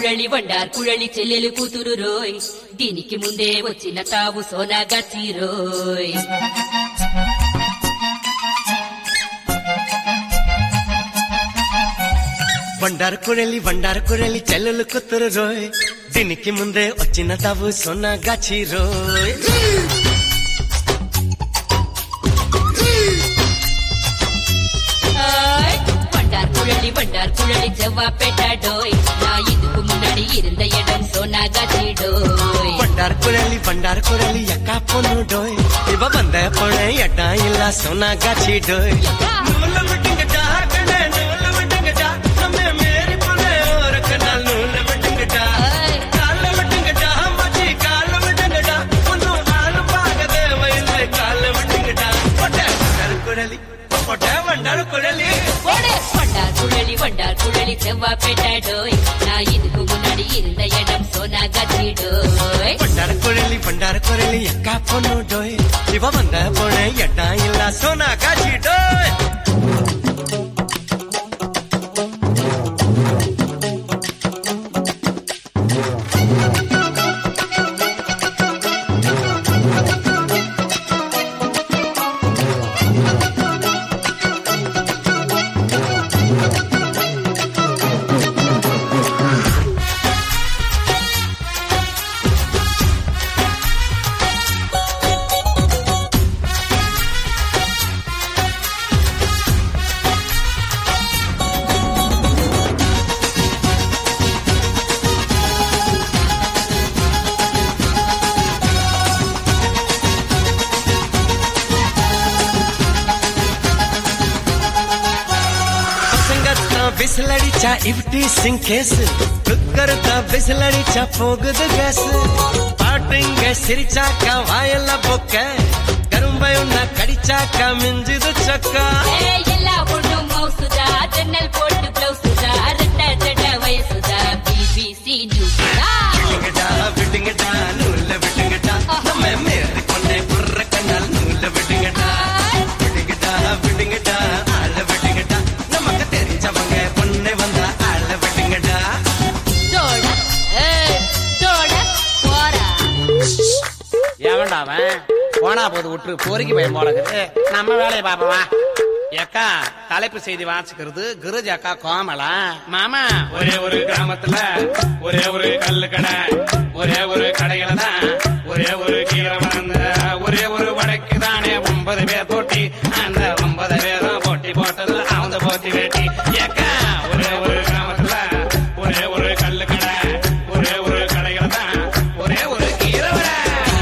కుళలి వండార్ కుళలి చెల్లెలు కూతురు రోయ్ దీనికి ముందే వచ్చిన తావు సోనా గచ్చి రోయ్ బండారు కురెలి బండారు కురెలి చెల్లెలు కుతురు రోయ్ దీనికి ముందే వచ్చిన తావు సొన్న గాచి రోయ్ ஆய், வண்டார் குழலி வண்டார் குழலி செவ்வா பெட்டாடோய் நான் இதுக்கு முன்னாடி இருந்த இடம் சோனா கச்சிடோய் బండారు కురెలి బండారు కురెలి ఎక్క పొన్ను డోయ్ ఇవ బంద పొణೆ ఎడ్డ ಇಲ್ಲ సొన్న గాచి డోయ్ నూలు విటింగటా కనే నూలు విటింగటా నమ్మే మేరీ పొనే ఓరకనా నూలు విటింగటా కాళ్ళ విటింగటా మచి కాళ్ళ విటింగటా ఒన్ను ఆలు బాగదే వైలే కాళ్ళ విటింగటా పొట్టే బండారు కురెలి పొట్టే బండారు కురెలి போடு. வண்டார் குழலி வண்டார் குழலி செவ்வா பெட்டாடோய் நான் இதுக்கு முன்னாடி இருந்த இடம் சோனா கச்சிடோய் ಬಂಡಾರ ಕೊರಲಿ ಬಂಡಾರ ಕೊರಲಿ ಅಕ್ಕ ಪೊನ್ನು ಡೋಯ್ ಇವ ಬಂದ ಪೊಣೆ ಎಡ್ಡ ಇಲ್ಲ ಸೋನಾ ಕಾಶಿ ಡೋಯ್ ಪಸಂಗತ್ತ ಬಿಸಿಲಡಿಚ ಇವ್ಟಿ ಸಿಂಕೇಸ್ ಕುಕ್ಕರ್ತ ಬಿಸಿಲಡಿಚ ಹೋಗುದು ಗ್ಯಾಸ್ ಪಾಟಿಂಗ ಸಿರಿಚಾಕ ವಾಯಲ್ಲ ಬೊಕ್ಕ கரும்பை உன்ன கடிச்சாக்க மிஞ்சுது சக்கா ஏய், எல்லா பொண்ணும் மவுசுதா ஜன்னல் போட்டு பிளவுசுதா ரெட்ட ஜட வயசுதா பிபிசி நியூஸ்தா விட்டுங்கடா விட்டுங்கடா நூல்ல விட்டுங்கடா நம்ம மேரி கொண்டே புர்ற கண்ணால் நூல்ல விட்டுங்கடா விட்டுங்கடா விட்டுங்கடா ஆள விட்டுங்கடா நமக்கு தெரிஞ்சவங்க பொண்ணு வந்தா ஆள விட்டுங்கடா தோட ஏய், தோட போறா எவன்டா அவன் போனா போது விட்டு பொறுக்கி பயம் போலகுது நம்ம வேலையை பாப்பவா ஏக்கா தலைப்பு செய்தி வாசிக்கிறது கிருஜ் அக்கா கோமலா மாமா ஒரே ஒரு கிராமத்துல ஒரே ஒரு கல்லு கடை ஒரே ஒரு கடையில தான் ஒரே ஒரு கீரை வளர்ந்த ஒரே ஒரு வடக்கு தானே ஒன்பது பேர் போட்டி அந்த ஒன்பது பேரும் போட்டி போட்டது அவங்க போட்டி வேட்டி ஏக்கா ஒரே ஒரு கிராமத்துல ஒரே ஒரு கல்லு கடை ஒரே ஒரு கடையில தான் ஒரே ஒரு கீரை வடை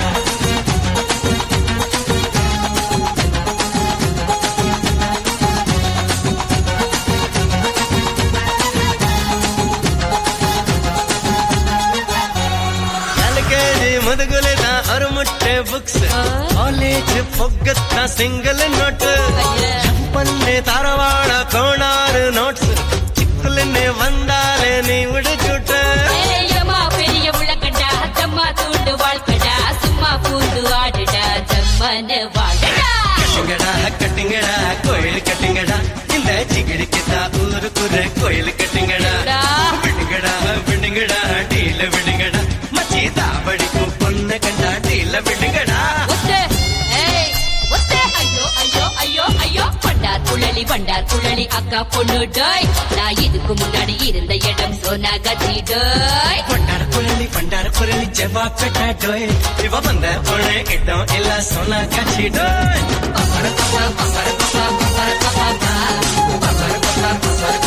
ಎಲ್ಕೆಜಿ ಮುದುಗುಲಿದ ಅರು ಮುಟ್ಟೆ ಬುಕ್ಸ್ ಕಾಲೇಜ್ ಪೊಗ್ಗತ್ತ ಸಿಂಗಲ್ ನೋಟ್ ಪನ್ನೆ ಧಾರವಾಡ ಕೋಣಾರು ನೋಟ್ಸ್ ಚಿಕ್ಕಲನ್ನೇ ಬಂದಾಲೆ ನೀ ಉಡುಚುಟ ஏயம்மா பெரிய உலகண்டா தம்மா தூண்டு வாழ்க்கடா சும்மா பூந்து ஆடுடா ஜம்மனு வாடடா கட்டுங்கடா கட்டுங்கடா கோயில் கட்டுங்கடா இந்த சிகிடிக்குதா ஊருக்குற கோயில் கட்டுங்கடா விடுங்கடா விடுங்கடா டீல விடுங்கடா மச்சி தாவடிக்கு பொண்ணு கண்டா டீல விடுங்கடா ஒத்து ஏய் ஒத்து ஐயோ ஐயோ ஐயோ ஐயோ பண்டார் குழலி பண்டார் குழலி அக்கா பொண்ணு டோய் நான் இதுக்கு முன்னாடி இருந்த இடம் சோனா கச்சி டோய் பண்டார குரலி பண்டார குரலி ஜவா பெட்டா டோய் இவ வந்த பொண்ணு இடம் இல்ல சொன்னா காட்சி டோய் பப்பர பப்பா பப்பர பப்பா பப்பர பப்பா பப்பர பப்பா பப்பர